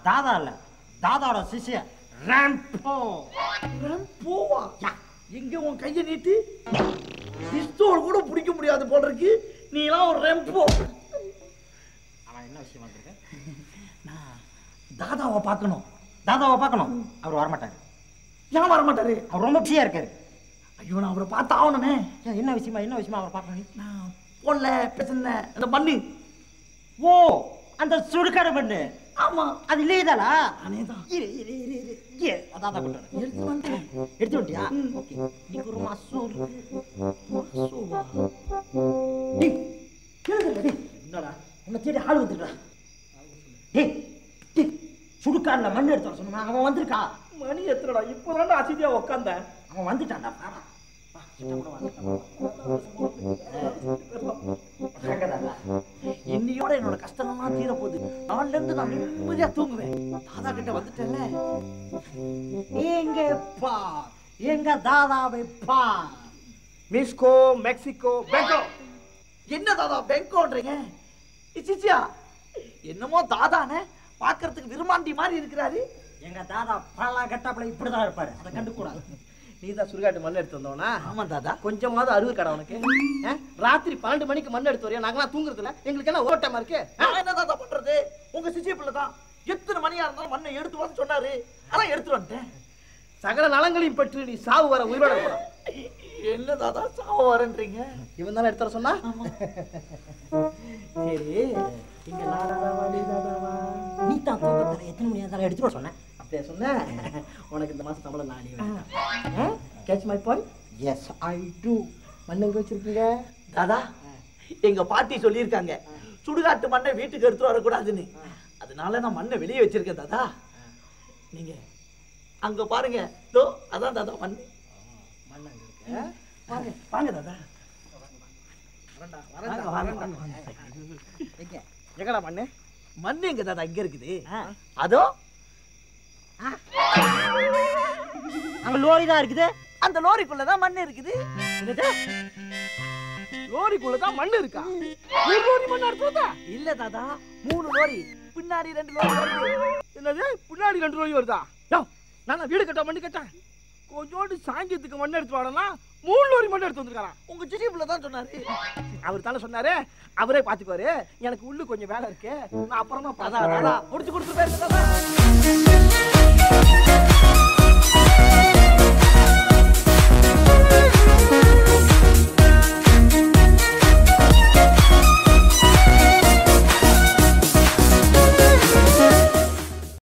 தாதா இல்ல தாதாவோட சிஷ்ய ரேம்போ போவா எங்க உன் கையை நீட்டு பிஸ்தோல் கூட பிடிக்க முடியாது போல இருக்கு நீ எல்லாம் ஒரு ரெம்போ அவன் என்ன விஷயம் வந்திருக்க நான் தாதாவை பார்க்கணும் தாதாவை பார்க்கணும் அவர் வரமாட்டாரு ஏன் வர மாட்டாரு அவர் ரொம்ப பிஸியா இருக்காரு ஐயோ நான் அவரை பார்த்து ஆகணுமே ஏன், என்ன விஷயமா என்ன விஷயமா அவர் பார்க்கணும் நான் போடல பிரச்சனை அந்த பண்ணு ஓ அந்த சுடுகாடு பண்ணு ஆமா அது இல்லையதாளா நானே தான் இரு இரு இரு இரு இரு அதான் தான் கொண்டு வரேன். எடுத்து வந்துட்டேன் எடுத்து வந்துட்டியா ஓகே நீங்க ஒரு மாசம் இருக்கு மாசுவா. டேய் கேளுங்க டேய் என்னடா உன்னை தேடி ஆள் வந்துருக்கா டேய் டேய் சுடுகாடுல மண் எடுத்து வர சொன்னா அவன் வந்திருக்கா மணி எத்தனடா இப்போதான்டா அசிதியா உட்காந்தேன் அவன் வந்துட்டான்டா பாடா வா, கிட்ட கூட வந்துட்டான். கேக்குதாடா? இன்னையோட என்னோட கஷ்டம்லாம் தீர போகுது நாள்ல இருந்து நான் நிம்மதியா தூங்குவேன் தாதா கிட்ட வந்துட்டேன்ல எங்க பா எங்க தாதாவை பா மிஸ்கோ மெக்சிகோ பெங்கோ என்ன தாதா பெங்கோன்றீங்க சிச்சியா என்னமோ தாதானே பார்க்கறதுக்கு விருமாண்டி மாதிரி இருக்கிறாரு எங்க தாதா பல கட்டப்பல இப்படிதான் இருப்பாரு அதை கண்டுக்கூடாது நீ தான் சுடுகாட்டு மண் எடுத்து வந்தவனா ஆமா தாதா கொஞ்சமாவது அறிவு கடை உனக்கு ஆ? ராத்திரி பன்னெண்டு மணிக்கு மண் எடுத்து வரையா நாங்களாம் தூங்குறதுல எங்களுக்கு என்ன ஓட்டமா இருக்கு நான் என்ன தாத்தா பண்றது உங்க சிச்சி பிள்ளை தான் எத்தனை மணியா இருந்தாலும் மண்ணை எடுத்து வான்னு சொன்னாரு அதான் எடுத்துட்டு வந்துட்டேன் சகல நலங்களையும் பெற்று நீ சாவு வர உயிரோட இருக்கணும். என்ன தாதா சாவ வரேன்றீங்க இவன் தானே எடுத்து வர சொன்னா சரி இங்க நாடாவா நீ தாதாவா நீ தான் தூக்கத்துல எத்தனை மணி இருந்தாலும் எடுத்துட்டு வர சொன்னேன் அப்படியே சொன்ன உனக்கு இந்த மாசம் சம்பளம் நானே catch my boy yes I do மண் எங்க வச்சிருக்கீங்க தாதா எங்க பாட்டி சொல்லியிருக்காங்க சுடுகாட்டு மண்ணை வீட்டுக்கு எடுத்துட்டு வரக்கூடாதுன்னு அதனால நான் மண்ணை வெளியே வச்சிருக்கேன் தாதா நீங்க அங்க பாருங்க தோ அதான் தாதா மண் மண் அங்க இருக்கு வாங்க வாங்க தாதா வரேன்டா, வாங்க, வரேன்டா, வாங்க, வரேன்டா. வாங்க. எங்கடா மண்ணு மண் எங்க தாதா இங்க இருக்குது ஆ. அதோ அங்க லோரி தான் இருக்குது அந்த லோரிக்குள்ளதான் மண் இருக்குது என்னது லோரிக்குள்ளதான் மண் இருக்கா ஒரு லோரி மண் எடுத்து வந்தா இல்ல தாதா மூணு லோரி பின்னாடி ரெண்டு லோரி வருது என்னது பின்னாடி ரெண்டு லோரி வருதா யோ நான் வீடு கட்ட மண்ணு கட்டேன் கொஞ்சோண்டு சாங்கியத்துக்கு மண் எடுத்து வாடனா மூணு லோரி மண் எடுத்து வந்திருக்காராம் உங்க சிச்சி பிள்ளை தான் சொன்னாரு அவர் தானே சொன்னாரு அவரே பாத்துக்குவாரு எனக்கு உள்ளு கொஞ்சம் வேலை இருக்கு நான் அப்புறமா தாதா பார்த்தா தாதா முடிச்சு கொடுத்துருப்பாரு தாதா